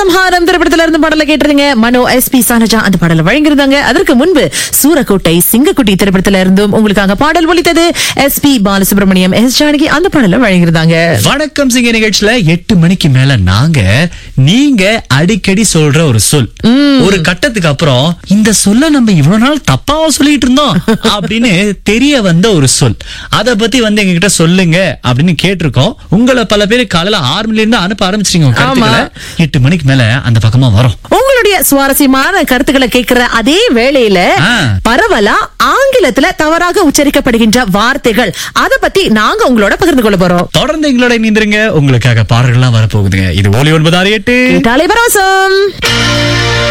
சம்ஹாரம் திரைப்படத்துல இருந்து பாடல கேட்டிருந்தீங்க மனோ எஸ் பி சானஜா அந்த பாடல வழங்கியிருந்தாங்க அதற்கு முன்பு சூரக்கோட்டை சிங்கக்குட்டி திரைப்படத்துல இருந்தும் உங்களுக்காக பாடல் ஒலித்தது S P Balasubrahmanyam S Janaki அந்த பாடல வழங்கியிருந்தாங்க வணக்கம் சிங்க நிகழ்ச்சியில எட்டு மணிக்கு மேல நாங்க நீங்க அடிக்கடி சொல்ற ஒரு சொல் ஒரு கட்டத்துக்கு அப்புறம் இந்த சொல்ல நம்ம இவ்வளவு நாள் தப்பாவா சொல்லிட்டு இருந்தோம் அப்படின்னு தெரிய வந்த ஒரு சொல் அத பத்தி வந்து எங்க கிட்ட சொல்லுங்க அப்படின்னு கேட்டிருக்கோம் உங்களை பல பேர் காலையில ஆறு மணில இருந்து அனுப்ப ஆரம்பிச்சிருங்க உங்க கருத்துக்களை. எட்டு மணிக்கு மேல அந்த பக்கமா வரும் உங்களுடைய சுவாரஸ்யமான கருத்துக்களை கேட்கிற அதே வேளையில ஆ. பரவலா ஆங்கிலத்துல தவறாக உச்சரிக்கப்படுகின்ற வார்த்தைகள் அத பத்தி நாங்க உங்களோட பகிர்ந்து கொள்ள போறோம் தொடர்ந்து எங்களோட இணைந்திருங்க உங்களுக்காக பாடல்கள்லாம் வரப்போகுதுங்க இது ஒலி ஒன்பது ஆறு எட்டு தலைவராசம்